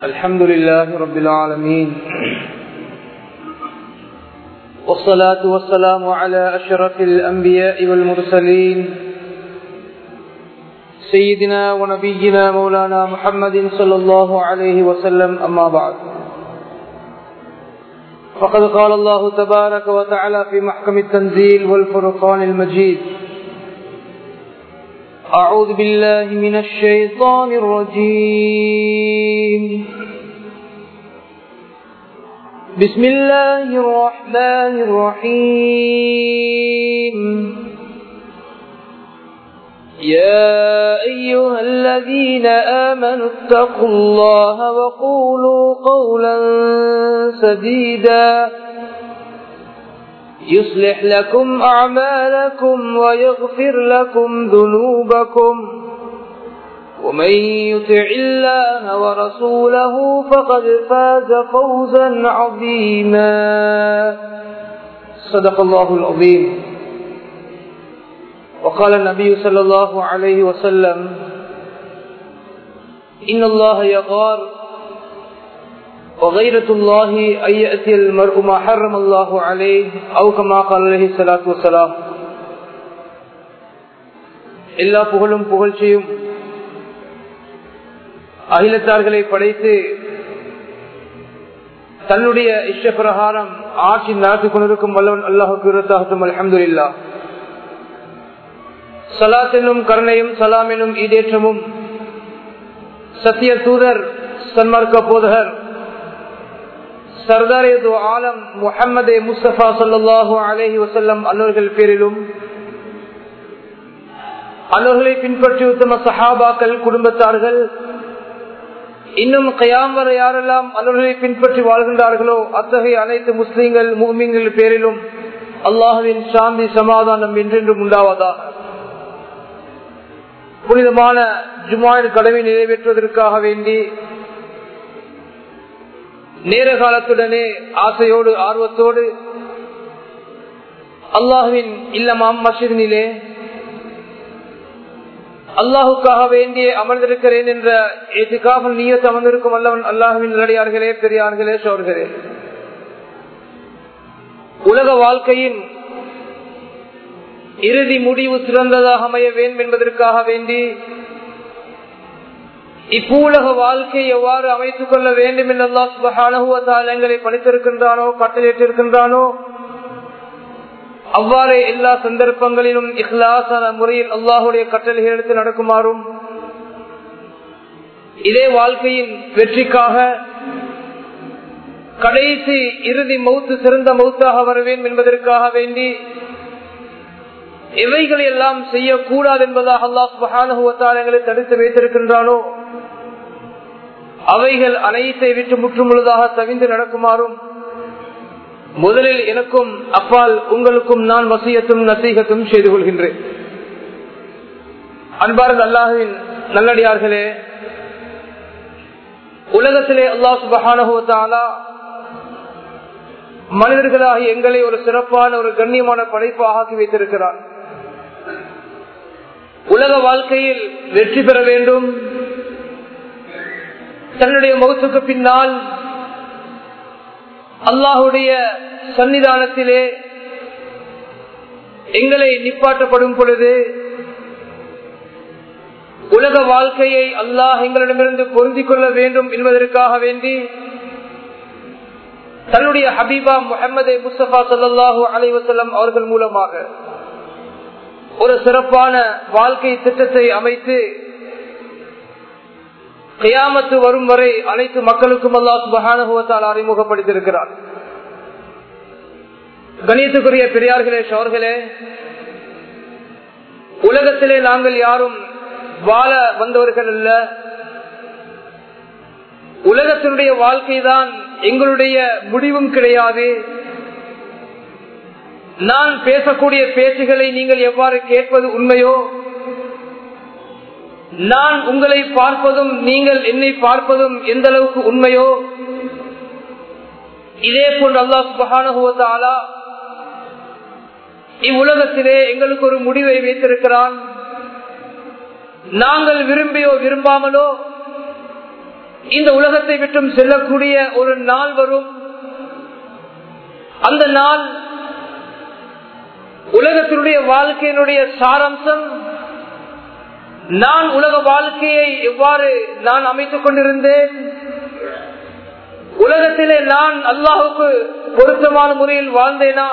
الحمد لله رب العالمين والصلاة والسلام على أشرف الأنبياء والمرسلين سيدنا ونبينا مولانا محمد صلى الله عليه وسلم أما بعد فقد قال الله تبارك وتعالى في محكم التنزيل والفرقان المجيد أعوذ بالله من الشيطان الرجيم بسم الله الرحمن الرحيم يا أيها الذين آمنوا اتقوا الله وقولوا قولا سديدا يصلح لكم أعمالكم ويغفر لكم ذنوبكم ومن يطع الله ورسوله فقد فاز فوزا عظيما صدق الله العظيم وقال النبي صلى الله عليه وسلم إن الله يغار وغيرة الله أن يأتي المرء ما حرم الله عليه أو كما قال عليه الصلاة والسلام எல்லா புகழும் புகழ்ச்சியும் அகிலத்தார்களை படைத்து தன்னுடைய இஷ்ட பிரகாரம் ஆட்சி நடத்தி கொண்டிருக்கும் வல்லவன் அல்லாஹுக்கு அலமது இல்லா சலாத் என்னும் கருணையும் சலாம் என்னும் ஈடேற்றமும் சத்திய தூதர் சன்மார்க்க போதகர் சர்தாரே தோ ஆலம் முஹம்மதே முஸ்தபா சொல்லாஹு அலேஹி வசல்லம் அன்னோர்கள் பேரிலும் அன்னோர்களை பின்பற்றி உத்தம சஹாபாக்கள் குடும்பத்தார்கள் இன்னும் கயாம் வர யாரெல்லாம் அன்னோர்களை பின்பற்றி வாழ்கின்றார்களோ அத்தகைய அனைத்து முஸ்லீம்கள் மூமிங்கள் பேரிலும் அல்லாஹுவின் சாந்தி சமாதானம் என்றென்றும் உண்டாவதாக புனிதமான ஜுமாயின் கடமை நிறைவேற்றுவதற்காக வேண்டி நேர காலத்துடனே ஆசையோடு ஆர்வத்தோடு அல்லாஹுவின் இல்லமாம் மசிதினிலே அல்லாஹுக்காக வேண்டிய அமர்ந்திருக்கிறேன் என்ற எதுக்காக நீயத்து அமர்ந்திருக்கும் அல்லவன் அல்லாஹுவின் நிலையார்களே பெரியார்களே சோர்களே உலக வாழ்க்கையின் இறுதி முடிவு சிறந்ததாக அமைய வேண்டும் என்பதற்காக வேண்டி இப்பூலக வாழ்க்கை எவ்வாறு அமைத்துக் கொள்ள வேண்டும் என்று அல்லா சுபகானங்களை பணித்திருக்கின்றானோ கட்டளையிட்டிருக்கின்றானோ அவ்வாறே எல்லா சந்தர்ப்பங்களிலும் இஹ்லாசான முறையில் அல்லாஹுடைய கட்டளைகள் எடுத்து நடக்குமாறும் இதே வாழ்க்கையின் வெற்றிக்காக கடைசி இறுதி மௌத்து சிறந்த மௌத்தாக வர வேண்டும் என்பதற்காக வேண்டி எவைகளை எல்லாம் செய்யக்கூடாது என்பதாக அல்லா சுபகானுவத்தாரங்களை தடுத்து வைத்திருக்கின்றானோ அவைகள் அனைத்தை விட்டு முற்றுமுழுதாக தவிந்து நடக்குமாறும் முதலில் எனக்கும் அப்பால் உங்களுக்கும் நான் வசியத்தும் நசீகத்தும் செய்து கொள்கின்றேன் அன்பார்ந்த அல்லாஹுவின் நல்லடியார்களே உலகத்திலே அல்லாஹ் சுபகானுவத்தாலா மனிதர்களாகி எங்களை ஒரு சிறப்பான ஒரு கண்ணியமான படைப்பாக ஆக்கி வைத்திருக்கிறார் உலக வாழ்க்கையில் வெற்றி பெற வேண்டும் தன்னுடைய முகத்துக்கு பின்னால் அல்லாஹுடைய சன்னிதானத்திலே எங்களை நிப்பாட்டப்படும் பொழுது உலக வாழ்க்கையை அல்லாஹ் எங்களிடமிருந்து பொருந்திக் கொள்ள வேண்டும் என்பதற்காக வேண்டி தன்னுடைய ஹபீபா முகமது முஸ்தபா சல்லாஹூ அலைவசல்லம் அவர்கள் மூலமாக ஒரு சிறப்பான வாழ்க்கை திட்டத்தை அமைத்து கையாமத்து வரும் வரை அனைத்து மக்களுக்கும் அல்லா சுபகானுபவத்தால் அறிமுகப்படுத்தியிருக்கிறார் கணியத்துக்குரிய பெரியார்களே சோர்களே உலகத்திலே நாங்கள் யாரும் வாழ வந்தவர்கள் அல்ல உலகத்தினுடைய வாழ்க்கை தான் எங்களுடைய முடிவும் கிடையாது நான் பேசக்கூடிய பேச்சுகளை நீங்கள் எவ்வாறு கேட்பது உண்மையோ நான் உங்களை பார்ப்பதும் நீங்கள் என்னை பார்ப்பதும் எந்த அளவுக்கு உண்மையோ இதே போன்று அல்லா சுபகானுவத்தாலா இவ்வுலகத்திலே எங்களுக்கு ஒரு முடிவை வைத்திருக்கிறான் நாங்கள் விரும்பியோ விரும்பாமலோ இந்த உலகத்தை விட்டும் செல்லக்கூடிய ஒரு நாள் வரும் அந்த நாள் உலகத்தினுடைய வாழ்க்கையினுடைய சாராம்சம் நான் உலக வாழ்க்கையை எவ்வாறு நான் அமைத்துக் கொண்டிருந்தேன் உலகத்திலே நான் அல்லாஹுக்கு பொருத்தமான முறையில் வாழ்ந்தேனா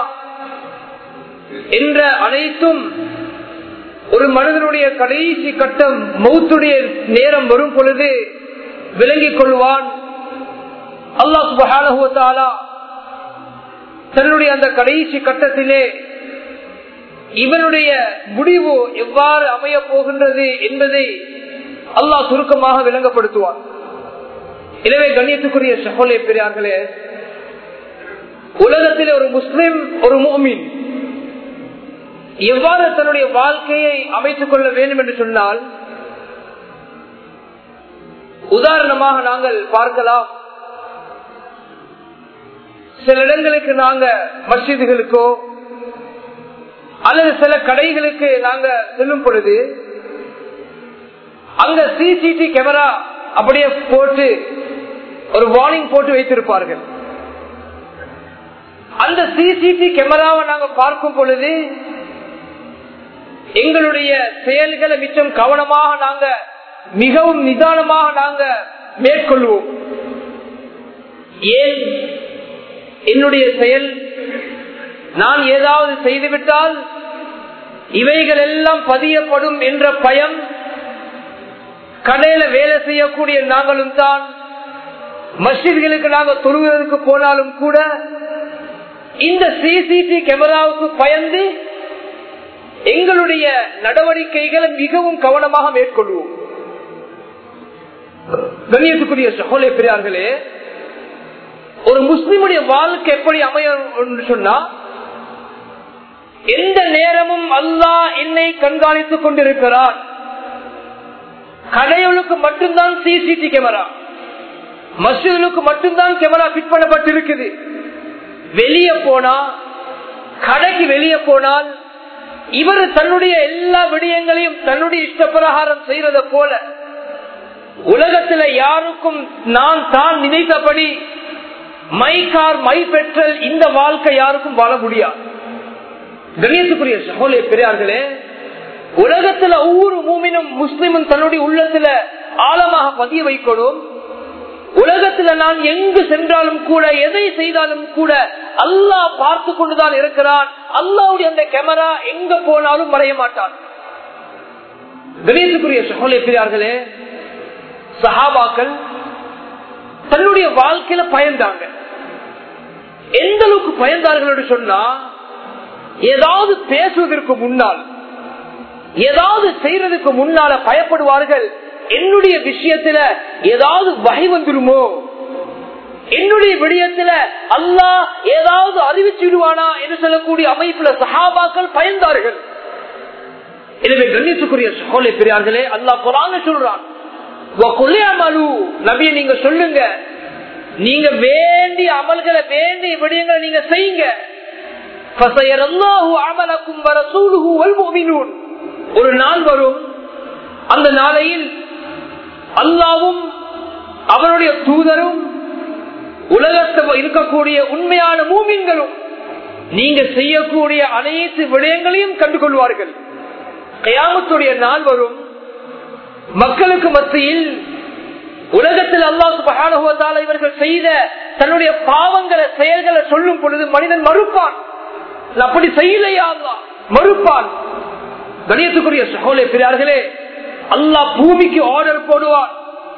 என்ற அனைத்தும் ஒரு மனிதனுடைய கடைசி கட்டம் மௌத்துடைய நேரம் வரும் பொழுது விளங்கிக் கொள்வான் அல்லாஹ் சுபஹானஹுவத்தாலா தன்னுடைய அந்த கடைசி கட்டத்திலே இவனுடைய முடிவு எவ்வாறு அமைய போகின்றது என்பதை அல்லாஹ் சுருக்கமாக விளங்கப்படுத்துவான் எனவே கண்ணியத்துக்குரிய சகோலே பெரியார்களே உலகத்திலே ஒரு முஸ்லிம் ஒரு மோமின் எவ்வாறு தன்னுடைய வாழ்க்கையை அமைத்துக் கொள்ள வேண்டும் என்று சொன்னால் உதாரணமாக நாங்கள் பார்க்கலாம் சில இடங்களுக்கு நாங்க மஸ்ஜிதுகளுக்கோ அல்லது சில கடைகளுக்கு நாங்க செல்லும் பொழுது அங்க சிசிடி கேமரா அப்படியே போட்டு ஒரு வார்னிங் போட்டு வைத்திருப்பார்கள் அந்த சிசிடி கேமராவை நாங்க பார்க்கும் பொழுது எங்களுடைய செயல்களை மிச்சம் கவனமாக நாங்க மிகவும் நிதானமாக நாங்க மேற்கொள்வோம் ஏன் என்னுடைய செயல் நான் ஏதாவது செய்துவிட்டால் இவைகள் எல்லாம் பதியப்படும் என்ற பயம் கடையில வேலை செய்யக்கூடிய நாங்களும் தான் மஸ்ஜித்களுக்கு நாங்கள் தொழுவதற்கு போனாலும் கூட இந்த சிசிடி கேமராவுக்கு பயந்து எங்களுடைய நடவடிக்கைகளை மிகவும் கவனமாக மேற்கொள்வோம் கண்ணியத்துக்குரிய சகோதர பெரியார்களே ஒரு முஸ்லிமுடைய வாழ்க்கை எப்படி அமையும் சொன்னா எந்த நேரமும் அல்லாஹ் என்னை கண்காணித்துக் கொண்டிருக்கிறார் கடைகளுக்கு மட்டும்தான் சிசிடி கேமரா மசூலுக்கு மட்டும்தான் கேமரா பிட் பண்ணப்பட்டிருக்குது வெளியே போனா கடைக்கு வெளியே போனால் இவர் தன்னுடைய எல்லா விடயங்களையும் தன்னுடைய இஷ்டப்பிரகாரம் செய்யறத போல உலகத்துல யாருக்கும் நான் தான் நினைத்தபடி மை கார் மை பெட்ரோல் இந்த வாழ்க்கை யாருக்கும் வாழ முடியாது கணியத்துக்குரிய சகோதர பெரியார்களே உலகத்துல ஒவ்வொரு மூமினும் முஸ்லிமும் தன்னுடைய உள்ளத்துல ஆழமாக பதிய வைக்கணும் உலகத்துல நான் எங்கு சென்றாலும் கூட எதை செய்தாலும் கூட அல்லாஹ் பார்த்து கொண்டுதான் இருக்கிறான் அல்லாவுடைய அந்த கேமரா எங்க போனாலும் மறைய மாட்டான் கணேசுக்குரிய சகோதர பெரியார்களே சஹாபாக்கள் தன்னுடைய வாழ்க்கையில பயந்தாங்க எந்த அளவுக்கு பயந்தார்கள் சொன்னா ஏதாவது பேசுவதற்கு முன்னால் ஏதாவது செய்யறதுக்கு முன்னால பயப்படுவார்கள் என்னுடைய விஷயத்துல ஏதாவது வகை வந்துருமோ என்னுடைய விடயத்துல அல்லாஹ் ஏதாவது அறிவிச்சுடுவானா என்று சொல்லக்கூடிய அமைப்புல சஹாபாக்கள் பயந்தார்கள் எனவே கண்ணியத்துக்குரிய சகோலை பெரியார்களே அல்லாஹ் குரான் சொல்றான் நபிய நீங்க சொல்லுங்க நீங்க வேண்டிய அமல்களை வேண்டிய விடயங்களை நீங்க செய்யுங்க ஒரு நாள் வரும் அந்த நாளையில் அல்லாவும் அவருடைய தூதரும் உலகத்தில் இருக்கக்கூடிய உண்மையான மூமின்களும் நீங்க செய்யக்கூடிய அனைத்து விடயங்களையும் கண்டுகொள்வார்கள் கயாமத்துடைய நாள் வரும் மக்களுக்கு மத்தியில் உலகத்தில் அல்லாஹ் சுபகானுவதால இவர்கள் செய்த தன்னுடைய பாவங்களை செயல்களை சொல்லும் பொழுது மனிதன் மறுப்பான் அப்படி செய்யலையா மறுப்பான் கணியத்துக்குரிய சகோலை பிறார்களே அல்லாஹ் பூமிக்கு ஆர்டர் போடுவான்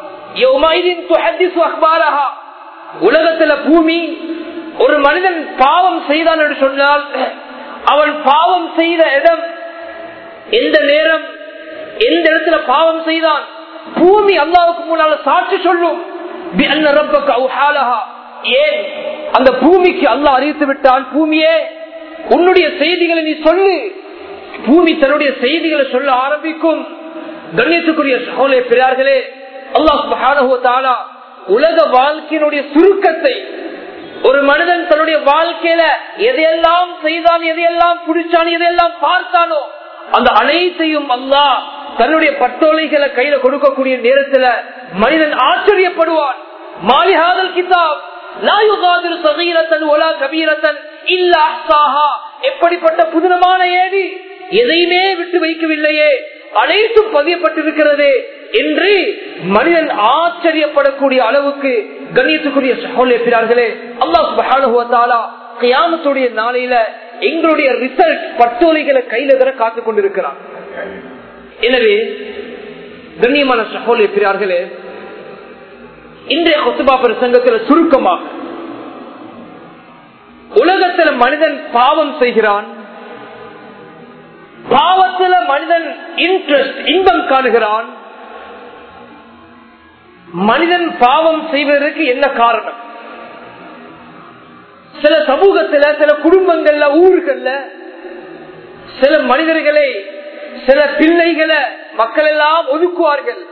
உலகத்துல பூமி ஒரு மனிதன் பாவம் செய்தான் என்று சொன்னால் அவன் பாவம் செய்த இடம் எந்த நேரம் எந்த இடத்துல பாவம் செய்தான் பூமி அல்லாவுக்கு முன்னால சாட்சி சொல்லும் ஏன் அந்த பூமிக்கு அல்லாஹ் அறிவித்து விட்டான் பூமியே உன்னுடைய செய்திகளை நீ சொல்லு பூமி தன்னுடைய செய்திகளை சொல்ல ஆரம்பிக்கும் கண்ணியத்துக்குரிய சகோதர பிறார்களே அல்லாஹ் உலக வாழ்க்கையினுடைய சுருக்கத்தை ஒரு மனிதன் தன்னுடைய வாழ்க்கையில எதையெல்லாம் செய்தான் எதையெல்லாம் பிடிச்சான் எதையெல்லாம் பார்த்தானோ அந்த அனைத்தையும் அல்லாஹ் தன்னுடைய பட்டோலைகளை கையில கொடுக்கக்கூடிய நேரத்துல மனிதன் ஆச்சரியப்படுவான் மாலிஹாதல் கிதாப் எப்படிப்பட்ட புதினமான ஏடி எதையுமே விட்டு வைக்கவில்லையே அனைத்தும் பதியப்பட்டிருக்கிறது என்று மனிதன் ஆச்சரியப்படக்கூடிய அளவுக்கு கண்ணியத்துக்குரிய சகோதரர்களே அல்லாஹ் சுபஹானுவத்தாலா கியாமத்துடைய நாளையில எங்களுடைய ரிசல்ட் பட்டோலைகளை கையில தர காத்துக் கொண்டிருக்கிறான் எனவே கண்ணியமான சகோதரர்களே இன்றைய கொத்துபா பிரசங்கத்தில் சுருக்கமாக உலகத்தில் மனிதன் பாவம் செய்கிறான் பாவத்தில் மனிதன் இன்ட்ரெஸ்ட் இன்பம் காணுகிறான் மனிதன் பாவம் செய்வதற்கு என்ன காரணம் சில சமூகத்துல சில குடும்பங்கள்ல ஊர்கள்ல சில மனிதர்களை சில பிள்ளைகளை மக்கள் எல்லாம் ஒதுக்குவார்கள்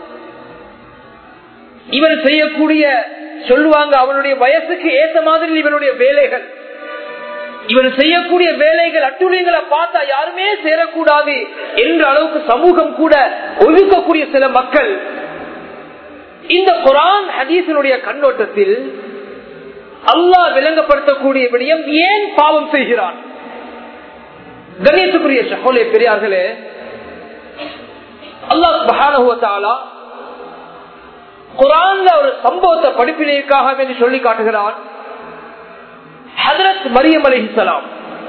இவன் செய்யக்கூடிய சொல்லுவாங்க அவனுடைய வயசுக்கு ஏத்த மாதிரி இவனுடைய வேலைகள் இவன் செய்யக்கூடிய வேலைகள் அட்டுழியங்களை பார்த்தா யாருமே சேரக்கூடாது என்ற அளவுக்கு சமூகம் கூட ஒதுக்கக்கூடிய சில மக்கள் இந்த குரான் ஹதீசனுடைய கண்ணோட்டத்தில் அல்லாஹ் விளங்கப்படுத்தக்கூடிய விடயம் ஏன் பாவம் செய்கிறான் கணேசக்குரிய சகோலே பெரியார்களே அல்லாஹ் மகானகுவத்தாலா குரான்ல ஒரு சம்பவத்தை படிப்பினைக்காக வேண்டி சொல்லி காட்டுகிறான் ஹதரத் மரியம் அலிஹலாம்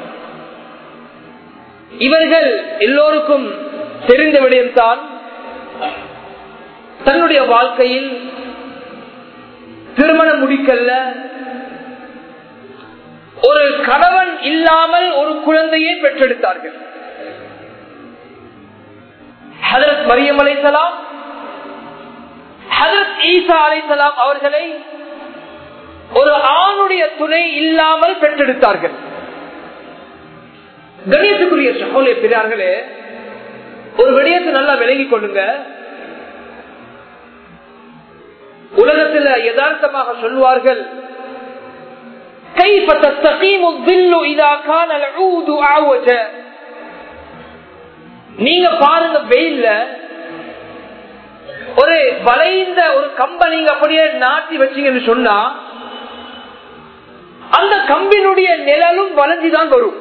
இவர்கள் எல்லோருக்கும் தெரிந்த விடயம்தான் தன்னுடைய வாழ்க்கையில் திருமணம் முடிக்கல்ல ஒரு கணவன் இல்லாமல் ஒரு குழந்தையை பெற்றெடுத்தார்கள் ஹதரத் மரியம் அலைசலாம் ஹதரத் ஈசா அலைசலாம் அவர்களை ஒரு ஆணுடைய துணை இல்லாமல் பெற்றெடுத்தார்கள் கணேசுக்குரிய சகோலே பிறார்களே ஒரு விடயத்தை நல்லா விளங்கிக் கொள்ளுங்க உலகத்தில் யதார்த்தமாக சொல்வார்கள் كيف تستقيم الظل اذا كان العود اعوج நீங்க பாருங்க வெயில்ல ஒரு வளைந்த ஒரு கம்ப நீங்க அப்படியே நாட்டி வச்சீங்கன்னு சொன்னா அந்த கம்பினுடைய நிழலும் வளைஞ்சுதான் வரும்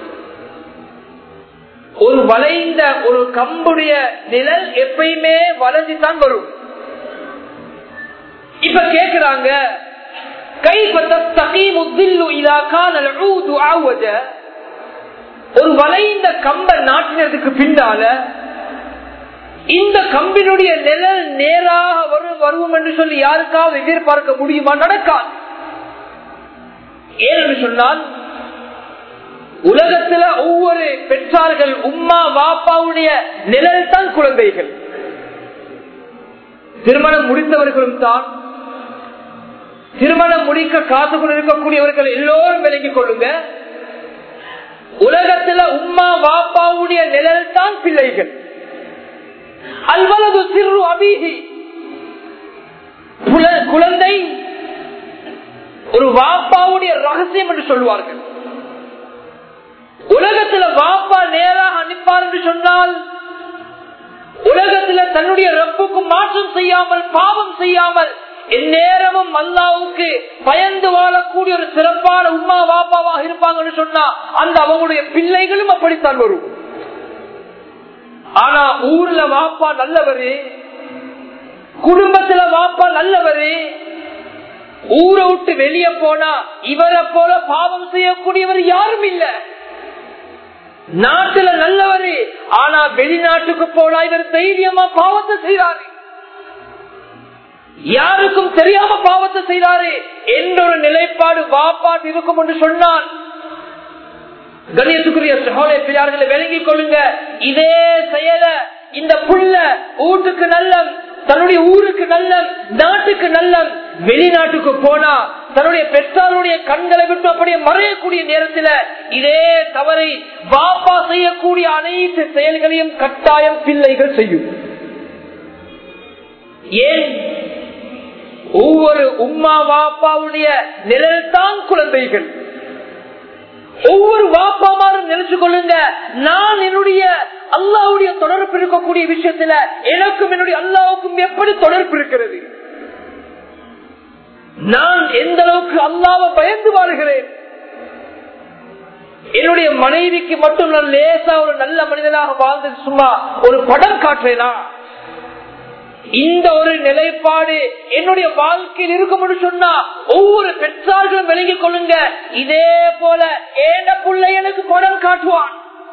ஒரு வளைந்த ஒரு கம்புடைய நிழல் எப்பயுமே வளைஞ்சுதான் வரும் இப்ப கேக்குறாங்க ஒரு வளைந்த கம்ப நாட்டினதுக்கு பின்னால இந்த கம்பினுடைய நிழல் நேராக வரும் வருவோம் என்று சொல்லி யாருக்காவது எதிர்பார்க்க முடியுமா நடக்காது ஏனென்று சொன்னால் உலகத்துல ஒவ்வொரு பெற்றார்கள் உம்மா வாப்பாவுடைய நிழல் தான் குழந்தைகள் திருமணம் முடித்தவர்களும் தான் திருமணம் முடிக்க காத்து கொண்டிருக்கக்கூடியவர்கள் எல்லோரும் விலகிக் கொள்ளுங்க உலகத்துல உம்மா வாப்பாவுடைய நிழல் தான் பிள்ளைகள் அல்வலது சிறு அபிஹி குழந்தை ஒரு வாப்பாவுடைய ரகசியம் என்று சொல்வார்கள் உலகத்துல வாப்பா நேராக அனுப்பார் என்று சொன்னால் உலகத்துல தன்னுடைய ரப்புக்கு மாற்றம் செய்யாமல் பாவம் செய்யாமல் எந்நேரமும் அல்லாவுக்கு பயந்து வாழக்கூடிய ஒரு சிறப்பான உமா வாப்பாவாக இருப்பாங்கன்னு சொன்னா அந்த அவங்களுடைய பிள்ளைகளும் அப்படித்தான் வரும் ஆனா ஊர்ல வாப்பா நல்லவரு குடும்பத்துல வாப்பா நல்லவரு ஊரை விட்டு வெளியே போனா இவரை போல பாவம் செய்யக்கூடியவர் யாரும் இல்ல நாட்டுல நல்லவரு ஆனா வெளிநாட்டுக்கு போனா இவர் தைரியமா பாவத்தை செய்யறாரு யாருக்கும் தெரியாம பாவத்தை செய்தாரு என்ற ஒரு நிலைப்பாடு வாப்பாட்டு இருக்கும் என்று சொன்னான் கணியத்துக்குரிய சகோதர பிள்ளையார்களை விளங்கிக் கொள்ளுங்க இதே செயல இந்த புள்ள வீட்டுக்கு நல்லம் தன்னுடைய ஊருக்கு நல்லம் நாட்டுக்கு நல்லம் வெளிநாட்டுக்கு போனா தன்னுடைய பெற்றாருடைய கண்களை விட்டு அப்படியே மறையக்கூடிய நேரத்தில் இதே தவறை வாப்பா செய்யக்கூடிய அனைத்து செயல்களையும் கட்டாயம் பிள்ளைகள் செய்யும் ஏன் ஒவ்வொரு உம்மா வாப்பாவுடைய நிழல் தான் குழந்தைகள் ஒவ்வொரு வாப்பாமாரும் நினைச்சு கொள்ளுங்க நான் என்னுடைய அல்லாவுடைய தொடர்பு இருக்கக்கூடிய விஷயத்துல எனக்கும் என்னுடைய அல்லாவுக்கும் எப்படி தொடர்பு இருக்கிறது நான் எந்த அளவுக்கு அல்லாவை பயந்து வாழ்கிறேன் என்னுடைய மனைவிக்கு மட்டும் நான் லேசா ஒரு நல்ல மனிதனாக வாழ்ந்து சும்மா ஒரு படம் காட்டுறேனா இந்த ஒரு நிலைப்பாடு என்னுடைய வாழ்க்கையில் இருக்கும் சொன்னா ஒவ்வொரு பெற்றார்களும் விளங்கிக் கொள்ளுங்க இதே போல ஏன புள்ள எனக்கு படம் காட்டுவான்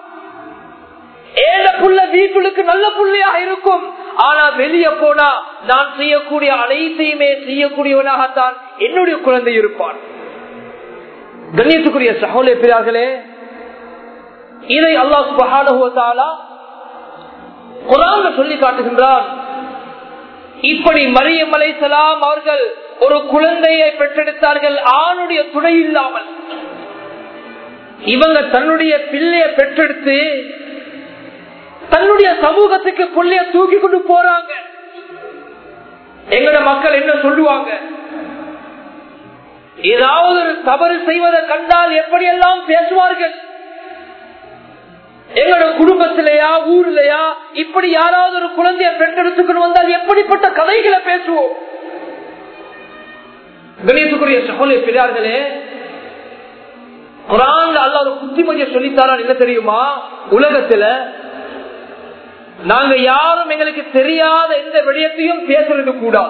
ஏழ புள்ள வீட்டுக்கு நல்ல புள்ளையாக இருக்கும் ஆனா வெளியே போனா நான் செய்யக்கூடிய அனைத்தையுமே செய்யக்கூடியவனாகத்தான் என்னுடைய குழந்தை இருப்பான் கண்ணியத்துக்குரிய சகோதர பிரியார்களே இதை அல்லாஹ் சுபஹானுவத்தாலா குரான் சொல்லி காட்டுகின்றான் இப்படி மரியம் அலைசலாம் அவர்கள் ஒரு குழந்தையை பெற்றெடுத்தார்கள் ஆணுடைய துணை இல்லாமல் இவங்க தன்னுடைய பிள்ளைய பெற்றெடுத்து தன்னுடைய சமூகத்துக்கு பிள்ளைய தூக்கி கொண்டு போறாங்க எங்கட மக்கள் என்ன சொல்லுவாங்க ஏதாவது ஒரு தவறு செய்வதை கண்டால் எப்படியெல்லாம் பேசுவார்கள் எங்களோட குடும்பத்திலேயா ஊர்லயா இப்படி யாராவது ஒரு குழந்தைய பெற்றெடுத்துக்கணும் வந்தால் எப்படிப்பட்ட கதைகளை பேசுவோம் கணேசுக்குரிய சகோதர பிறார்களே குரான் அல்ல ஒரு புத்திமதியை சொல்லித்தாரான் என்ன தெரியுமா உலகத்துல நாங்க யாரும் எங்களுக்கு தெரியாத எந்த விடயத்தையும் பேசுறது கூடாது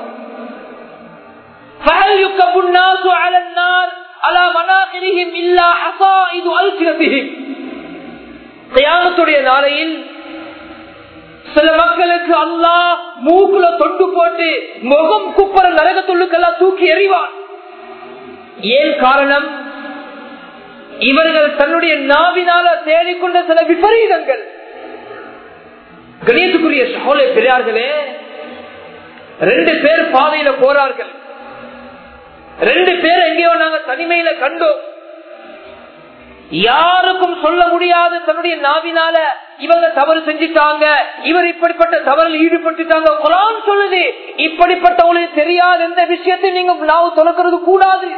فهل يكب الناس على النار على مناخرهم إلا حصائد ألسنتهم கியாமத்துடைய நாளையில் சில மக்களுக்கு அல்லாஹ் மூக்குல தொண்டு போட்டு முகம் குப்பர நரகத்துள்ளுக்கெல்லாம் தூக்கி எறிவான் ஏன் காரணம் இவர்கள் தன்னுடைய நாவினால தேடிக்கொண்ட சில விபரீதங்கள் கணேசுக்குரிய சகோதர பெரியார்களே ரெண்டு பேர் பாதையில போறார்கள் ரெண்டு பேர் எங்கேயோ நாங்க தனிமையில கண்டோம் யாருக்கும் சொல்ல முடியாது தன்னுடைய நாவினால இவங்க தவறு செஞ்சிட்டாங்க இவர் இப்படிப்பட்ட தவறில் ஈடுபட்டுட்டாங்க குரான் சொல்லுது இப்படிப்பட்ட உங்களுக்கு தெரியாத எந்த விஷயத்தை நீங்க நாவு தொடக்கிறது கூடாது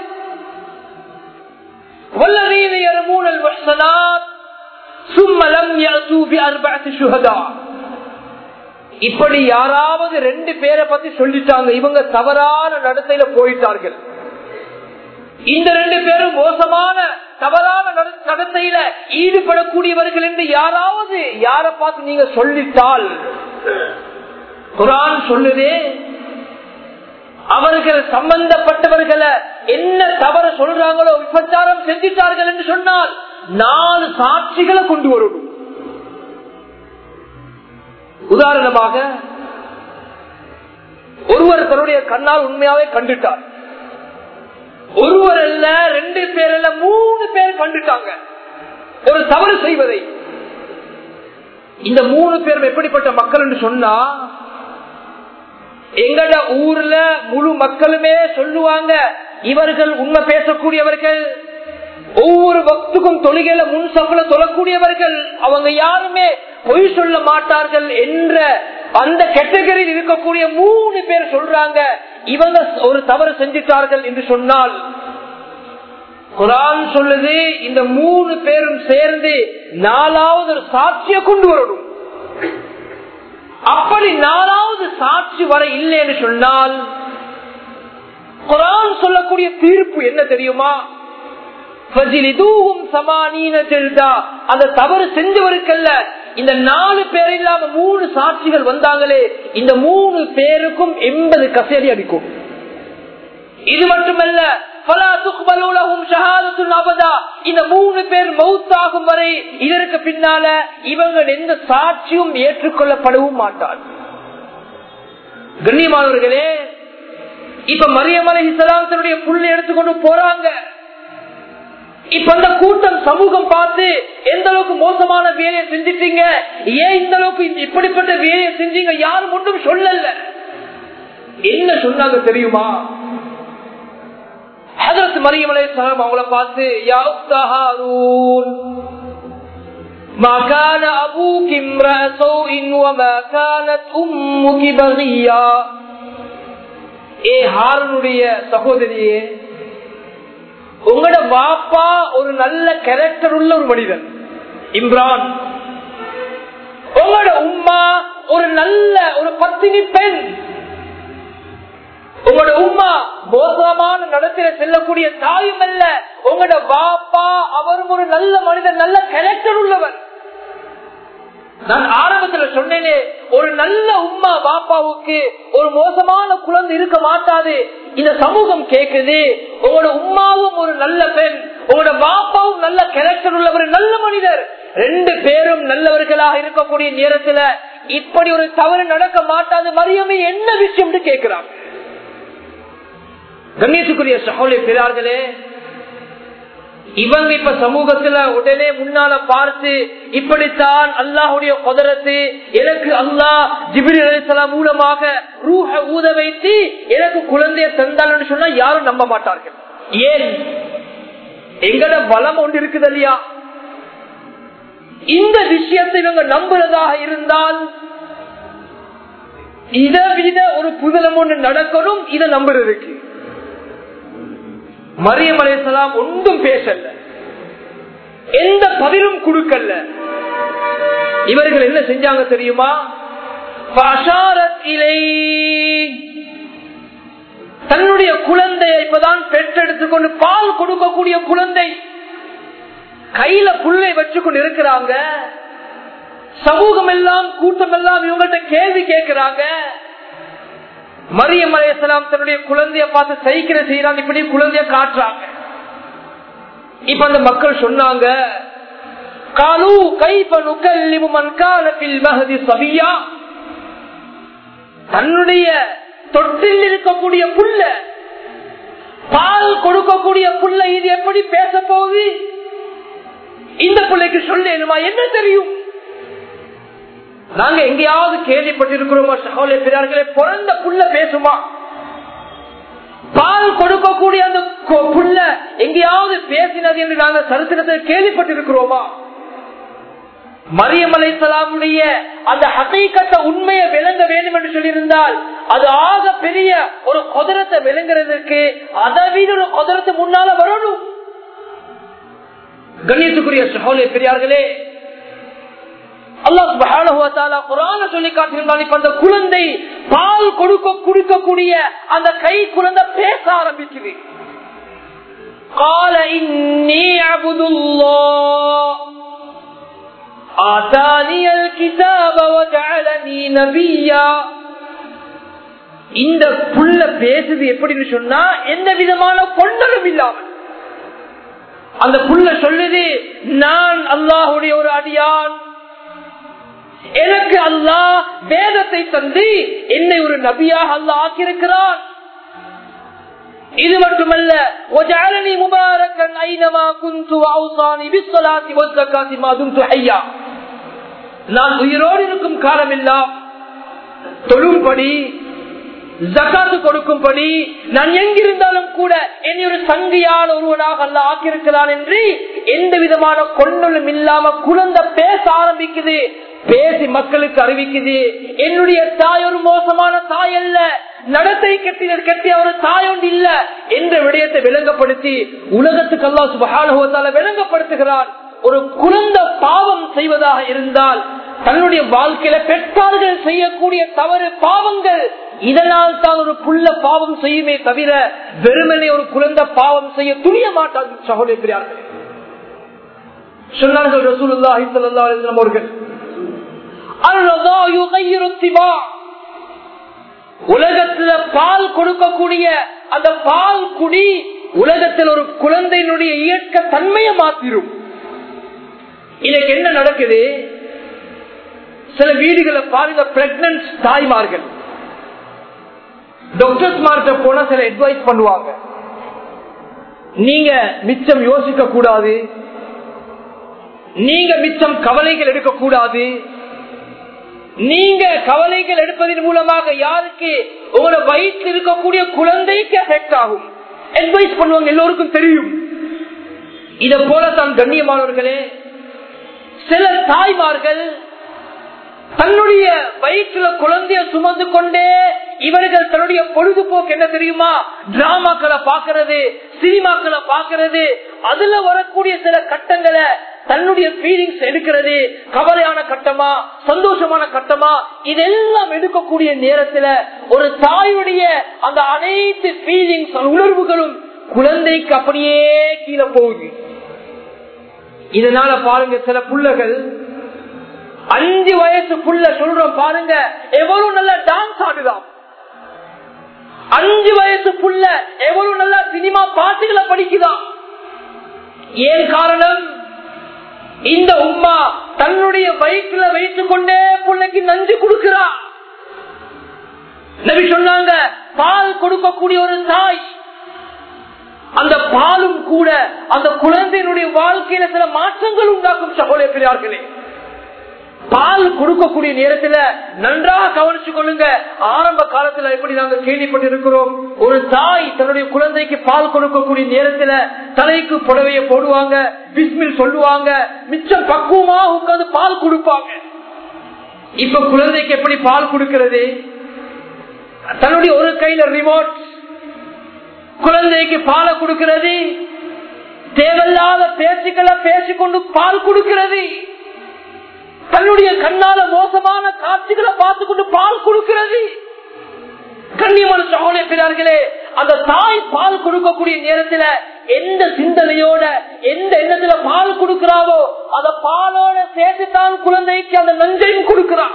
والذين يرمون المحصنات ثم لم يأتوا بأربعة شهداء இப்படி யாராவது ரெண்டு பேரை பத்தி சொல்லிட்டாங்க இவங்க தவறான நடத்தையில போயிட்டார்கள் இந்த ரெண்டு பேரும் மோசமான தவறான நடத்தையில ஈடுபடக்கூடியவர்கள் என்று யாராவது யார பார்த்து நீங்க சொல்லிட்டால் குரான் சொல்லுதே அவர்கள் சம்பந்தப்பட்டவர்களை என்ன தவறு சொல்றாங்களோ விபச்சாரம் செஞ்சிட்டார்கள் என்று சொன்னால் நாலு சாட்சிகளை கொண்டு வரணும் உதாரணமாக ஒருவர் தன்னுடைய கண்ணால் உண்மையாவே கண்டுட்டார் ஒருவர் அல்ல ரெண்டு பேர் அல்ல மூணு பேர் கண்டுட்டாங்க ஒரு தவறு செய்வதை இந்த மூணு பேரும் எப்படிப்பட்ட மக்கள் என்று சொன்னா எங்கட ஊர்ல முழு மக்களுமே சொல்லுவாங்க இவர்கள் உண்மை பேசக்கூடியவர்கள் ஒவ்வொரு பக்துக்கும் தொழுகையில முன் சம்பள தொழக்கூடியவர்கள் அவங்க யாருமே பொய் சொல்ல மாட்டார்கள் என்ற அந்த கேட்டகரியில் இருக்கக்கூடிய மூணு பேர் சொல்றாங்க இவங்க ஒரு தவறு செஞ்சிட்டார்கள் என்று சொன்னால் குரான் சொல்லுது இந்த மூணு பேரும் சேர்ந்து நாலாவது ஒரு சாட்சியை கொண்டு வரணும் அப்படி நாலாவது சாட்சி வர இல்லைன்னு சொன்னால் குரான் சொல்லக்கூடிய தீர்ப்பு என்ன தெரியுமா அந்த தவறு செஞ்சவருக்கல்ல இந்த நாலு பேர் இல்லாம மூணு சாட்சிகள் வந்தாங்களே இந்த மூணு பேருக்கும் எண்பது கசேரி அடிக்கும் இது மட்டுமல்ல இந்த மூணு பேர் மௌத்தாகும் வரை இதற்கு பின்னால இவங்க எந்த சாட்சியும் ஏற்றுக்கொள்ளப்படவும் மாட்டார் கண்ணியமானவர்களே இப்ப மரியமலை இஸ்லாமத்தினுடைய புள்ளை எடுத்துக்கொண்டு போறாங்க இப்ப அந்த கூட்டம் சமூகம் பார்த்து எந்த அளவுக்கு மோசமான வேலையை செஞ்சிட்டீங்க ஏன் இந்த அளவுக்கு இப்படிப்பட்ட வேலையை செஞ்சீங்க யாரும் ஒன்றும் சொல்லல என்ன சொன்னாங்க தெரியுமா ஹதரத் மரியம் அலைஹிஸ்ஸலாம் அவங்கள பார்த்து யா உக்தா ஹாரூன் ما كان أبوك امرأ سوء وما كانت أمك بغيا ஏ ஹாரனுடைய சகோதரியே உங்களோட பாப்பா ஒரு நல்ல கேரக்டர் உள்ள ஒரு மனிதன் இம்ரான் உங்களோட உம்மா ஒரு நல்ல ஒரு பத்தினி பெண் உங்களோட உம்மா மோசமான நடத்தில செல்லக்கூடிய தாயும் அல்ல உங்களோட பாப்பா அவரும் ஒரு நல்ல மனிதர் நல்ல கேரக்டர் உள்ளவர் நான் ஆரம்பத்துல சொன்னேனே ஒரு நல்ல உம்மா பாப்பாவுக்கு ஒரு மோசமான குழந்தை இருக்க மாட்டாது இந்த சமூகம் கேக்குது உங்களோட உம்மாவும் ஒரு நல்ல பெண் உங்களோட பாப்பாவும் நல்ல கேரக்டர் உள்ளவர் நல்ல மனிதர் ரெண்டு பேரும் நல்லவர்களாக இருக்கக்கூடிய நேரத்துல இப்படி ஒரு தவறு நடக்க மாட்டாது மரியமே என்ன விஷயம் கேட்கிறாங்க கண்ணியத்துக்குரிய சகோதரி பிறார்களே இவங்க இப்ப சமூகத்துல உடனே முன்னால பார்த்து இப்படித்தான் அல்லாஹுடைய குதிரத்து எனக்கு அல்லாஹ் ஜிபிரி அலிசலாம் மூலமாக ரூஹ ஊத வைத்து எனக்கு குழந்தைய தந்தாள்னு சொன்னா யாரும் நம்ப மாட்டார்கள் ஏன் எங்கட பலம் ஒன்று இருக்குது இல்லையா இந்த விஷயத்தை இவங்க நம்புறதாக இருந்தால் இதை விட ஒரு புதலம் ஒன்று நடக்கணும் இதை நம்புறதுக்கு மரியம் அலைசலாம் ஒன்றும் பேசல எந்த பதிலும் கொடுக்கல இவர்கள் என்ன செஞ்சாங்க தெரியுமா தன்னுடைய குழந்தையை இப்பதான் பெற்றெடுத்துக் கொண்டு பால் கொடுக்கக்கூடிய குழந்தை கையில புல்லை வச்சு கொண்டு இருக்கிறாங்க சமூகம் எல்லாம் கூட்டம் எல்லாம் இவங்கள்ட்ட கேள்வி கேட்கிறாங்க மரியம் அலையாம் தன்னுடைய குழந்தைய பார்த்து சைக்கிற செய்யறாங்க இப்படி குழந்தைய காட்டுறாங்க இப்ப அந்த மக்கள் சொன்னாங்க காலு கைபனுக்கல்லிமன்காலத்தில் சபியா தன்னுடைய தொட்டில் இருக்கக்கூடிய புல்ல பால் கொடுக்கக்கூடிய புல்ல இது எப்படி பேச போகுது இந்த பிள்ளைக்கு சொல்லேனுமா என்ன தெரியும் நாங்க எங்கேயாவது கேள்விப்பட்டிருக்கிறோமா சகோதர பிறார்களே பிறந்த புள்ள பேசுமா பால் கொடுக்கக்கூடிய அந்த புள்ள எங்கேயாவது பேசினது என்று நாங்க சரித்திரத்தை கேள்விப்பட்டிருக்கிறோமா மரியம் அலைசலாமுடைய அந்த ஹகைக்கட்ட உண்மையை விளங்க வேண்டும் என்று சொல்லியிருந்தால் அது ஆக பெரிய ஒரு கொதரத்தை விளங்குறதுக்கு அதை விட ஒரு கொதரத்தை முன்னால வரணும் கண்ணியத்துக்குரிய சகோதர பெரியார்களே சொல்லி காட்டியிருந்தால் இப்ப அந்த குழந்தை பால் கொடுக்க குடிக்கக்கூடிய அந்த கை குழந்தை பேச ஆரம்பிக்குது கால இன்னி அபுதுல்லா ஆதானியல் கிதாப வஜஅலனி நபியா இந்த புள்ள பேசுது எப்படின்னு சொன்னா எந்த விதமான கொண்டலும் இல்லாமல் அந்த புள்ள சொல்லுது நான் அல்லாஹுடைய ஒரு அடியான் எனக்கு அல்லாஹ் வேதத்தை தந்து என்னை ஒரு நபியாக அல்லாஹ் ஆக்கியிருக்கிறான் இது மட்டுமல்ல وجعلني مباركا اينما كنت واوصاني بالصلاه والزكاه ما دمت حيا நான் உயிரோடு இருக்கும் காலமெல்லாம் தொழும்படி ஜக்காத்து கொடுக்கும்படி நான் எங்கிருந்தாலும் கூட என்னை ஒரு சங்கியான ஒருவனாக அல்ல ஆக்கியிருக்கிறான் என்று எந்த விதமான கொண்டலும் இல்லாம குழந்தை பேச ஆரம்பிக்குது பேசி மக்களுக்கு அறிவிக்குது என்னுடைய தாய் ஒரு மோசமான தாய் அல்ல நடத்தை கட்டின கட்டிய ஒரு தாய் ஒன்று இல்ல என்ற விடயத்தை விளங்கப்படுத்தி உலகத்துக்கு அல்லா சுபகால விளங்கப்படுத்துகிறான் ஒரு குழந்தை பாவம் செய்வதாக இருந்தால் தன்னுடைய வாழ்க்கையில பெற்றார்கள் செய்யக்கூடிய தவறு பாவங்கள் இதனால் தான் ஒரு புள்ள பாவம் செய்யுமே தவிர வெறுமனே ஒரு குழந்தை பாவம் செய்ய துணிய மாட்டார் சகோதரியார்கள் சொன்னார்கள் ரசூலுல்லாஹி ஸல்லல்லாஹு அலைஹி வஸல்லம் அவர்கள் அல்ரதா யுகையிரு திபா உலகத்துல பால் கொடுக்கக்கூடிய அந்த பால் குடி உலகத்தில் ஒரு குழந்தையினுடைய இயற்க தன்மையை மாத்திரும் இன்னைக்கு என்ன நடக்குது சில வீடுகளை பாருங்க பிரெக்னன்ட் தாய்மார்கள் டாக்டர்ஸ் மார்ட்ட போனா சில அட்வைஸ் பண்ணுவாங்க நீங்க மிச்சம் யோசிக்க கூடாது நீங்க மிச்சம் கவலைகள் எடுக்க கூடாது நீங்க கவலைகள் எடுப்பதன் மூலமாக யாருக்கு உங்களோட வயிற்றில் இருக்கக்கூடிய குழந்தைக்கு எஃபெக்ட் ஆகும் அட்வைஸ் பண்ணுவாங்க எல்லோருக்கும் தெரியும் இத போல தான் கண்ணியமானவர்களே சில தாய்மார்கள் தன்னுடைய வயிற்றுல குழந்தைய சுமந்து கொண்டே இவர்கள் தன்னுடைய பொழுதுபோக்கு என்ன தெரியுமா டிராமாக்களை பாக்குறது சினிமாக்களை பாக்குறது அதுல வரக்கூடிய சில கட்டங்களை தன்னுடைய ஃபீலிங்ஸ் எடுக்கிறது கவலையான கட்டமா சந்தோஷமான கட்டமா இதெல்லாம் எடுக்கக்கூடிய நேரத்துல ஒரு தாயுடைய அந்த அனைத்து ஃபீலிங்ஸ் உணர்வுகளும் குழந்தைக்கு அப்படியே கீழே போகுது இதனால பாருங்க சில புள்ளகள் அஞ்சு வயசு புள்ள சொல்றோம் பாருங்க எவ்வளவு நல்லா டான்ஸ் ஆடுதான் அஞ்சு வயசு புள்ள எவ்வளவு நல்லா சினிமா பாட்டுகளை படிக்குதான் ஏன் காரணம் இந்த உம்மா தன்னுடைய வயிற்றுல வைத்துக் கொண்டே பிள்ளைக்கு நஞ்சு கொடுக்கிறா நபி சொன்னாங்க பால் கொடுக்கக்கூடிய ஒரு தாய் அந்த பாலும் கூட அந்த குழந்தையினுடைய வாழ்க்கையில சில மாற்றங்கள் உண்டாக்கும் சகோதர பெரியார்களே பால் கொடுக்கக்கூடிய நேரத்துல நன்றாக கவனிச்சு கொள்ளுங்க ஆரம்ப காலத்துல எப்படி நாங்க கேள்விப்பட்டிருக்கிறோம் ஒரு தாய் தன்னுடைய குழந்தைக்கு பால் கொடுக்கக்கூடிய நேரத்துல தலைக்கு புடவைய போடுவாங்க பிஸ்மில் சொல்லுவாங்க மிச்சம் பக்குவமா உட்கார்ந்து பால் கொடுப்பாங்க இப்ப குழந்தைக்கு எப்படி பால் கொடுக்கிறது தன்னுடைய ஒரு கையில ரிமோட் குழந்தைக்கு பாலை கொடுக்கிறது தேவையில்லாத பேச்சுக்களை பேசிக்கொண்டு பால் கொடுக்கிறது தன்னுடைய கண்ணால மோசமான காட்சிகளை பார்த்து கொண்டு பால் கொடுக்கிறது கண்ணியமான சகோதர பிறார்களே அந்த தாய் பால் கொடுக்கக்கூடிய நேரத்துல எந்த சிந்தனையோட எந்த எண்ணத்துல பால் கொடுக்கிறாவோ அந்த பாலோட சேர்த்து தான் குழந்தைக்கு அந்த நஞ்சையும் கொடுக்கிறான்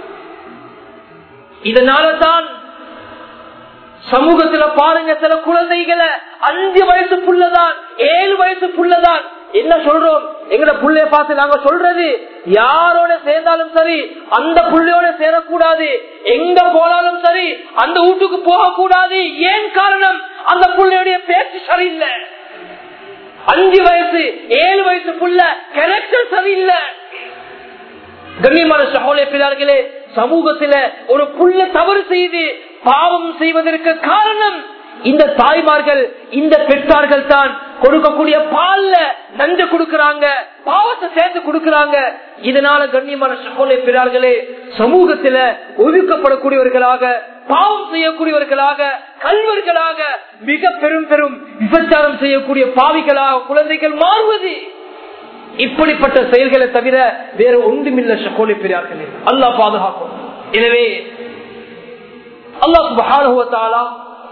இதனால தான் சமூகத்துல பாருங்க சில குழந்தைகளை அஞ்சு வயசு புள்ளதான் ஏழு வயசு புள்ளதான் என்ன சொல்றோம் எங்கட புள்ளைய பார்த்து நாங்க சொல்றது யாரோட சேர்ந்தாலும் சரி அந்த புள்ளையோட சேரக்கூடாது எங்க போனாலும் சரி அந்த வீட்டுக்கு போக கூடாது ஏன் காரணம் அந்த புள்ளையுடைய பேச்சு சரியில்லை அஞ்சு வயசு ஏழு வயசு புள்ள கேரக்டர் சரியில்லை கண்ணியமான சகோதர பிள்ளைகளே சமூகத்துல ஒரு புள்ள தவறு செய்து பாவம் செய்வதற்கு காரணம் இந்த தாய்மார்கள் இந்த பெற்றார்கள் தான் கொடுக்கக்கூடிய பால்ல நஞ்ச கொடுக்கறாங்க பாவத்தை சேர்த்து கொடுக்கறாங்க இதனால கண்ணியமான சகோதர பிறார்களே சமூகத்துல ஒதுக்கப்படக்கூடியவர்களாக பாவம் செய்யக்கூடியவர்களாக கல்வர்களாக மிக பெரும் பெரும் விபச்சாரம் செய்யக்கூடிய பாவிகளாக குழந்தைகள் மாறுவது இப்படிப்பட்ட செயல்களை தவிர வேற ஒன்றுமில்ல சகோதர பிறார்களே அல்லாஹ் பாதுகாக்கும் எனவே அல்லாஹ் சுபஹானுவத்தாலா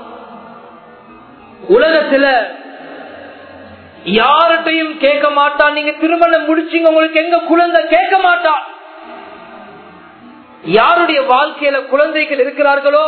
உலகத்துல யார்கிட்டையும் கேட்க மாட்டான் நீங்க திருமணம் முடிச்சீங்க உங்களுக்கு எங்க குழந்தை கேட்க மாட்டான் யாருடைய வாழ்க்கையில குழந்தைகள் இருக்கிறார்களோ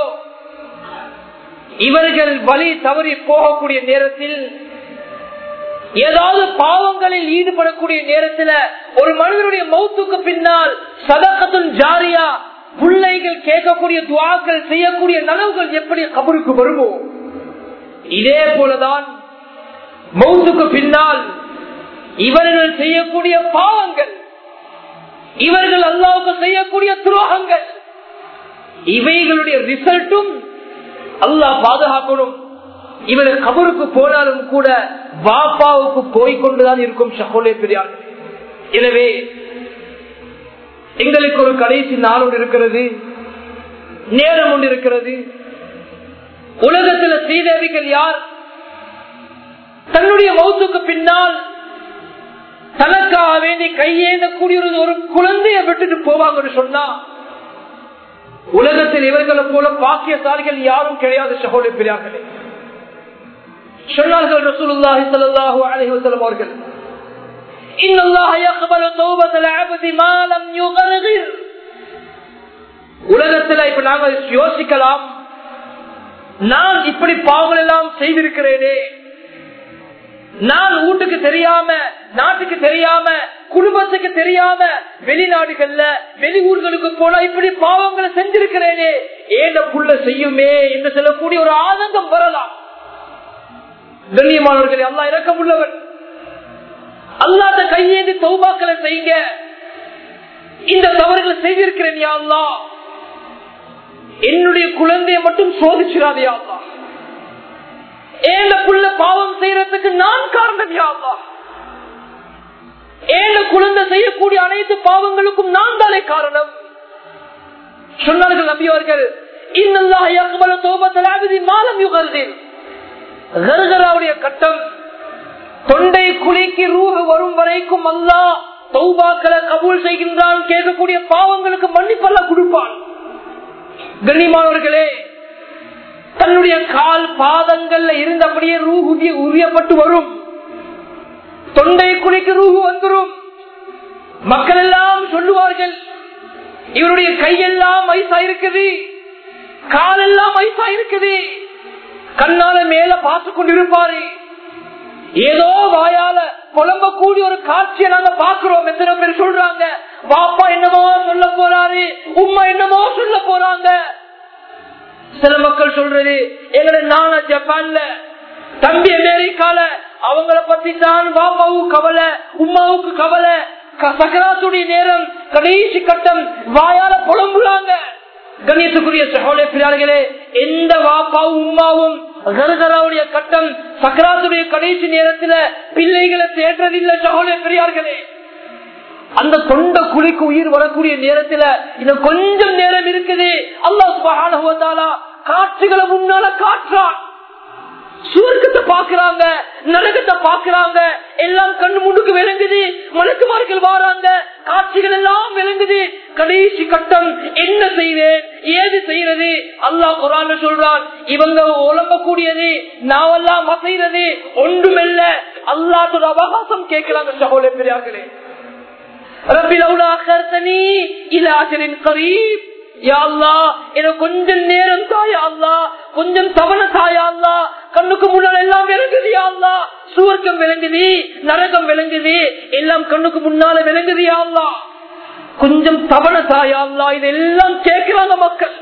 இவர்கள் வழி தவறி போகக்கூடிய நேரத்தில் ஏதாவது பாவங்களில் ஈடுபடக்கூடிய நேரத்தில் ஒரு மனிதனுடைய மௌத்துக்கு பின்னால் சதக்கத்தும் ஜாரியா பிள்ளைகள் கேட்கக்கூடிய துவாக்கள் செய்யக்கூடிய நனவுகள் எப்படி கபருக்கு வருமோ இதே போலதான் மௌத்துக்கு பின்னால் இவர்கள் செய்யக்கூடிய பாவங்கள் இவர்கள் அல்லாவுக்கு செய்யக்கூடிய துரோகங்கள் இவைகளுடைய ரிசல்ட்டும் அல்லாஹ் பாதுகாக்கணும் இவர்கள் கபருக்கு போனாலும் கூட வாப்பாவுக்கு போய்கொண்டுதான் இருக்கும் சகோலே பெரியார்கள் எனவே எங்களுக்கு ஒரு கடைசி நாள் ஒன்று இருக்கிறது நேரம் ஒன்று இருக்கிறது உலகத்தில் ஸ்ரீதேவிகள் யார் தன்னுடைய மௌத்துக்கு பின்னால் தனக்காக வேண்டி கையேந்தக்கூடிய ஒரு குழந்தைய விட்டுட்டு போவாங்கன்னு சொன்னா உலகத்தில் இவர்களை போல பாக்கியசாலிகள் யாரும் கிடையாது சகோதர பிரியார்களே சொன்னார்கள் ரசூலுல்லாஹி ஸல்லல்லாஹு அலைஹி வஸல்லம் அவர்கள் إن الله يقبل توبة العبد ما لم يغرغر உலகத்துல இப்ப நாங்க யோசிக்கலாம் நான் இப்படி பாவங்கள் எல்லாம் செய்திருக்கிறேனே நான் வீட்டுக்கு தெரியாம நாட்டுக்கு தெரியாம குடும்பத்துக்கு தெரியாம வெளிநாடுகள்ல வெளி ஊர்களுக்கு போனா இப்படி பாவங்களை செஞ்சிருக்கிறேனே ஏண்ட புள்ள செய்யுமே என்று சொல்லக்கூடிய ஒரு ஆனந்தம் வரலாம் கண்ணியமானவர்களே அல்லா இறக்கம் உள்ளவன் அல்லாத கையேந்தி தௌபாக்களை செய்யுங்க இந்த தவறுகளை செய்திருக்கிறேன் யா அல்லா என்னுடைய குழந்தைய மட்டும் சோதிச்சிடாதே அல்லா ஏண்ட புள்ள பாவம் செய்யறதுக்கு நான் காரணம் யா அல்லா ஏழு குழந்தை செய்யக்கூடிய அனைத்து பாவங்களுக்கும் நான் தானே காரணம் சொன்னார்கள் நம்பியவர்கள் இன்னல்லாஹ் தோபத்தில் மாலம் யுகர்தீன் கர்கராவுடைய கட்டம் தொண்டை குழிக்கு ரூஹ வரும் வரைக்கும் அல்லா தௌபாக்களை கபூல் செய்கின்றான் கேட்கக்கூடிய பாவங்களுக்கு மன்னிப்பல்ல கொடுப்பான் கண்ணியமானவர்களே தன்னுடைய கால் பாதங்கள்ல இருந்தபடியே ரூஹு உரியப்பட்டு வரும் தொண்டை குழிக்கு ரூஹு வந்துடும் மக்கள் எல்லாம் சொல்லுவார்கள் இவருடைய கையெல்லாம் ஐசா இருக்குது காலெல்லாம் ஐசா இருக்குது கண்ணால மேல பார்த்து கொண்டிருப்பாரு ஏதோ வாயால புலம்பக்கூடிய ஒரு காட்சியை நாங்க பாக்குறோம் எத்தனை பேர் சொல்றாங்க பாப்பா என்னமோ சொல்ல போறாரு உம்மா என்னமோ சொல்ல போறாங்க சில மக்கள் சொல்றது எங்களை நான ஜப்பான்ல தம்பி அமெரிக்கால அவங்கள பத்தி தான் பாப்பாவுக்கு கவலை உமாவுக்கு கவலை சக்கராத்துடைய நேரம் கடைசி கட்டம் வாயால புலம்புறாங்க கணேசக்குரிய சகோதர பிள்ளைகளே எந்த வாப்பாவும் உமாவும் கருகராவுடைய கட்டம் சக்கராத்துடைய கடைசி நேரத்துல பிள்ளைகளை தேடுறதில்லை சகோதர பெரியார்களே அந்த தொண்ட குழிக்கு உயிர் வரக்கூடிய நேரத்துல இன்னும் கொஞ்சம் நேரம் இருக்குது அல்லா காற்றுகளை முன்னால காற்றான் சுவர்க்கத்தை பாக்குறாங்க நரகத்தை பாக்குறாங்க எல்லாம் கண்ணு முன்னுக்கு விளங்குது மலக்குமார்கள் வாராங்க காட்சிகள் எல்லாம் விளங்குது கடைசி கட்டம் என்ன செய்வேன் ஏது செய்யறது அல்லாஹ் குரான் சொல்றான் இவங்க உழம்பக்கூடியது நாவெல்லாம் மசைறது ஒன்றுமில்ல அல்லாத்தோட அவகாசம் கேட்கிறாங்க சகோதர பெரியார்களே கொஞ்சம் நேரம் தாயா அல்லா கொஞ்சம் தவண தாயா அல்லா கண்ணுக்கு முன்னால் எல்லாம் விளங்குதியா அல்லா சுவர்க்கம் விளங்குது நரகம் விளங்குது எல்லாம் கண்ணுக்கு முன்னால விளங்குதியா அல்லா கொஞ்சம் தவண தாயா அல்லா இதெல்லாம் கேட்கிறாங்க மக்கள்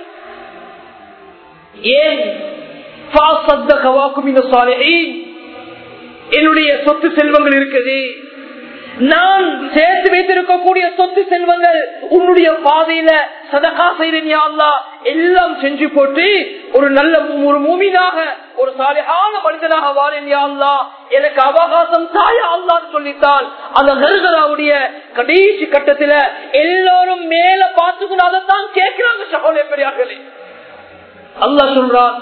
ஏன் என்னுடைய சொத்து செல்வங்கள் இருக்குது நான் சேர்த்து வைத்திருக்கக்கூடிய சொத்து செல்வங்கள் உன்னுடைய பாதையில சதகா செய்தா எல்லாம் செஞ்சு போட்டு ஒரு நல்ல ஒரு மூமினாக ஒரு சாலையான மனிதனாக வாரேன் அல்லா எனக்கு அவகாசம் தாயா அல்லான்னு சொல்லித்தான் அந்த கருகராவுடைய கடைசி கட்டத்துல எல்லாரும் மேல பார்த்துக்கணும் அதைத்தான் கேட்கிறாங்க சகோதர பெரியார்களே அல்லா சொல்றான்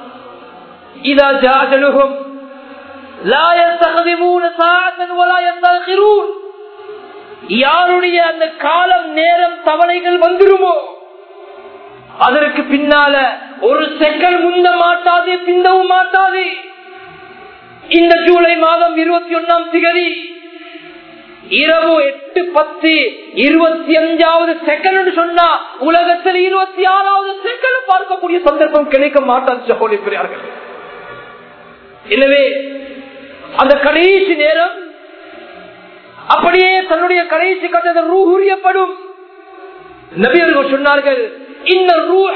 இதா ஜாஜலுகும் لا يستخدمون ساعة ولا يستخرون யாருடைய அந்த காலம் நேரம் தவணைகள் வந்துருமோ அதற்கு பின்னால ஒரு செகண்ட் முந்த மாட்டாது பிந்தவும் மாட்டாது இந்த ஜூலை மாதம் இருபத்தி ஒன்னாம் திகதி இரவு எட்டு பத்து இருபத்தி அஞ்சாவது செகண்ட் சொன்னா உலகத்தில் இருபத்தி ஆறாவது செகண்ட் பார்க்கக்கூடிய சந்தர்ப்பம் கிடைக்க மாட்டாது சகோதரி பெரியார்கள் எனவே அந்த கடைசி நேரம் அப்படியே தன்னுடைய கடைசி கட்டத்தை ரூஹுரியப்படும் நபியர்கள் சொன்னார்கள் இந்த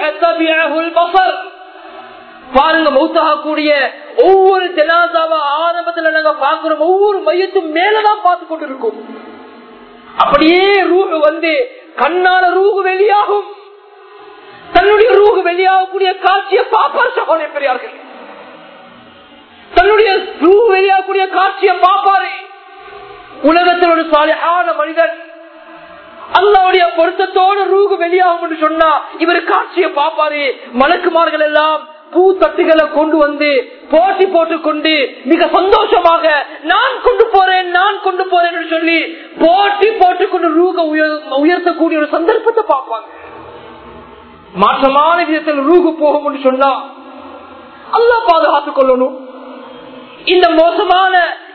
பசர் பாருங்க மௌத்தாகக்கூடிய ஒவ்வொரு ஜனாதாவா ஆரம்பத்துல நாங்க பாக்குறோம் ஒவ்வொரு மையத்தும் மேலதான் பார்த்து கொண்டிருக்கும் அப்படியே ரூஹு வந்து கண்ணால ரூஹு வெளியாகும் தன்னுடைய ரூஹு வெளியாகக்கூடிய காட்சியை பார்ப்பார் சகோதர பெரியார்கள் தன்னுடைய ரூ வெளியாகக்கூடிய காட்சியை பார்ப்பாரு உலகத்தில் ஒரு சாலையான மனிதன் அல்லாவுடைய பொருத்தத்தோடு ரூகு வெளியாகும் என்று சொன்னா இவர் காட்சியை பார்ப்பாரு மலக்குமார்கள் எல்லாம் பூ தட்டுகளை கொண்டு வந்து போட்டி போட்டுக் கொண்டு மிக சந்தோஷமாக நான் கொண்டு போறேன் நான் கொண்டு போறேன் என்று சொல்லி போட்டி போட்டுக்கொண்டு ரூக உயர்த்தக்கூடிய ஒரு சந்தர்ப்பத்தை பார்ப்பாங்க மாற்றமான விதத்தில் ரூகு போகும் என்று சொன்னா அல்லா பாதுகாத்துக் கொள்ளணும் இந்த மோசமான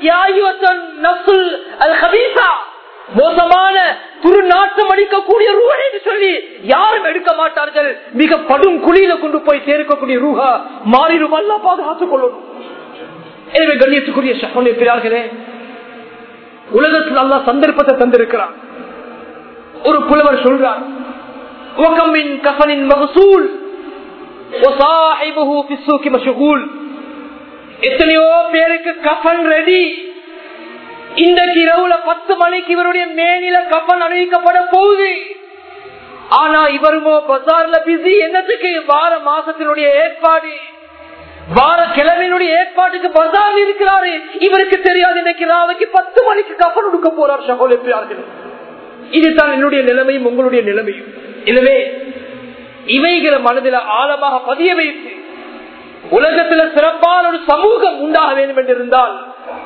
மோசமான துரு நாட்டம் அடிக்கக்கூடிய ரூஹா என்று சொல்லி யாரும் எடுக்க மாட்டார்கள் மிக படும் குழியில கொண்டு போய் சேர்க்கக்கூடிய ரூஹா மாறிடும் அல்ல பாதுகாத்துக் கொள்ளணும் எனவே கண்ணியத்துக்குரிய சகோதரி இருக்கிறார்களே உலகத்தில் அல்லா சந்தர்ப்பத்தை தந்திருக்கிறார் ஒரு புலவர் சொல்றார் உகமின் கஃனின் மகசூல் وصاحبه في السوق مشغول எத்தனையோ பேருக்கு கஃபன் ரெடி இன்றைக்கு இரவுல பத்து மணிக்கு இவருடைய மேனில கஃபன் அணிவிக்கப்பட போகுது ஆனா இவருமோ பசார்ல பிஸி என்னத்துக்கு வார மாசத்தினுடைய ஏற்பாடு வார கிழமையினுடைய ஏற்பாட்டுக்கு பசார் இருக்கிறாரு இவருக்கு தெரியாது இன்னைக்கு நாளைக்கு பத்து மணிக்கு கஃபன் கொடுக்க போறார் சகோதரர்கள் இதுதான் என்னுடைய நிலைமையும் உங்களுடைய நிலைமையும் எனவே இவைகளை மனதில் ஆழமாக பதிய வைத்து உலகத்துல சிறப்பான ஒரு சமூகம் உண்டாக வேண்டும் என்றிருந்தால்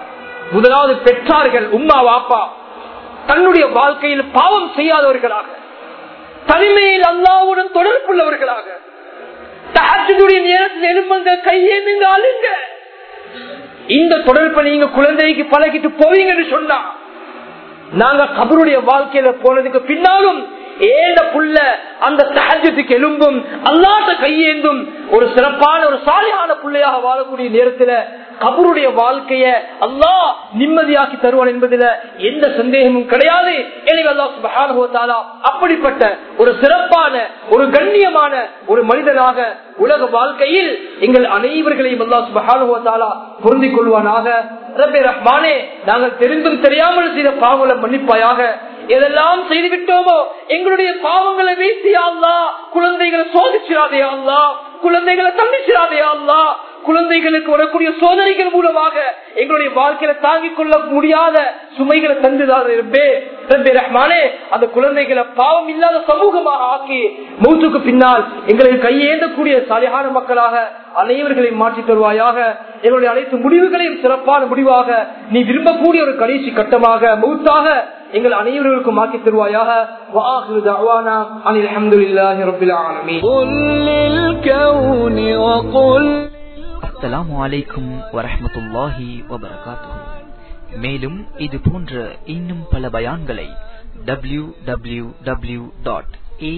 முதலாவது பெற்றார்கள் உம்மா வாப்பா தன்னுடைய வாழ்க்கையில் பாவம் செய்யாதவர்களாக தனிமையில் அல்லாவுடன் தொடர்புள்ளவர்களாக தஹஜுடைய நேரத்தில் எழும்புங்க கையேந்துங்க அழுங்க இந்த தொடர்பை நீங்க குழந்தைக்கு பழகிட்டு போவீங்கன்னு சொன்னா நாங்க கபருடைய வாழ்க்கையில போனதுக்கு பின்னாலும் ஏந்த புள்ள அந்த தஹஜத்துக்கு எலும்பும் அல்லாட்ட கையேந்தும் ஒரு சிறப்பான ஒரு சாலையான பிள்ளையாக வாழக்கூடிய நேரத்துல கபருடைய வாழ்க்கைய அல்லாஹ் நிம்மதியாக்கி தருவான் என்பதுல எந்த சந்தேகமும் கிடையாது எனவே அல்லாஹ் சுப்ஹானஹு வ தஆலா அப்படிப்பட்ட ஒரு சிறப்பான ஒரு கண்ணியமான ஒரு மனிதனாக உலக வாழ்க்கையில் எங்கள் அனைவர்களையும் அல்லாஹ் சுப்ஹானஹு வ தஆலா பொருந்திக் கொள்வானாக ரப்பே ரஹ்மானே நாங்கள் தெரிந்தும் தெரியாமல் செய்த பாவங்களை மன்னிப்பாயாக எதெல்லாம் செய்து விட்டோமோ எங்களுடைய பாவங்களை வீசி அல்லா குழந்தைகளை சோதிச்சிடாதே அல்லா குழந்தைகளை தண்டிச்சிடாதே அல்லா குழந்தைகளுக்கு வரக்கூடிய சோதனைகள் மூலமாக எங்களுடைய வாழ்க்கையில தாங்கிக் கொள்ள முடியாத சுமைகளை தந்துதான் இருப்பே ரப்பே ரஹ்மானே அந்த குழந்தைகளை பாவம் இல்லாத சமூகமாக ஆக்கி மூத்துக்கு பின்னால் எங்களை கையேந்தக்கூடிய சாலையான மக்களாக அனைவர்களையும் மாற்றி தருவாயாக எங்களுடைய அனைத்து முடிவுகளையும் சிறப்பான முடிவாக நீ விரும்பக்கூடிய ஒரு கடைசி கட்டமாக மௌத்தாக எங்கள் அனைவர்களுக்கும் மாற்றி தருவாயாக வாஹிரு தஅவானா அனில் அல்ஹம்துலில்லாஹி ரப்பில் ஆலமீன் قل للكون وقل அஸ்ஸலாமு அலைக்கும் வரஹ்மத்துல்லாஹி வபரகாத்துஹு மேலும் இது போன்ற இன்னும் பல பயான்களை W W W dot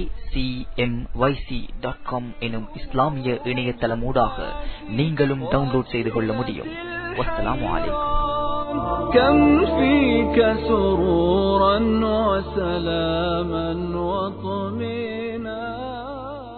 dot com எனும் இஸ்லாமிய இணையதளமூடாக நீங்களும் டவுன்லோட் செய்து கொள்ள முடியும் வஸ்ஸலாமு அலைக்கும் كم فيك سرورا وسلاما وطمئنا